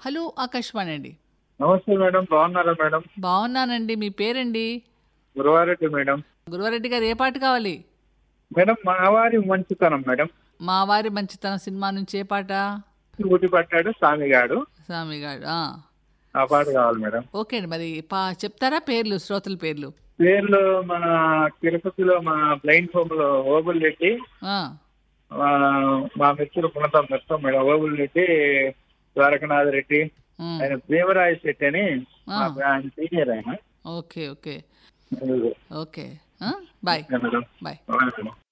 Hello Akashvani అండి నమస్తే madam బాగున్నారా మేడం బాగున్నానండి మీ పేరండి గురువారెడ్డి మేడం గురువారెడ్డి గారు ఏ పాట కావాలి మేడం మావారి మంచితనం మేడం మా వారి మంచితనం సినిమా నుంచి ఏ పాట ఊటి పట్టాడు స్వామిగాడు స్వామి గారు ఆ. ఆ పాట కావాలి మేడం ఓకే అండి మరి పా చెప్తారా పేర్లు శ్రోతల పేర్లు పేర్లు మన తిరుపతిలో మా బ్లైండ్ హోమ్ లో ఓబుల్ రెడ్డి ఆ, ఆ, మా మిత్రులు పునతం మిత్రం మేడం ఓబుల్ రెడ్డి ద్వారకనాథ్ రెడ్డి ఉమ్, ఆయన భీమరాయ శెట్టి అని ఆ. మా- ఆయన సీనియర్ ఆయన ఓకే ఓకే ఓకే ఆ, బాయ్ మేడం బాయ్ అవును మేడం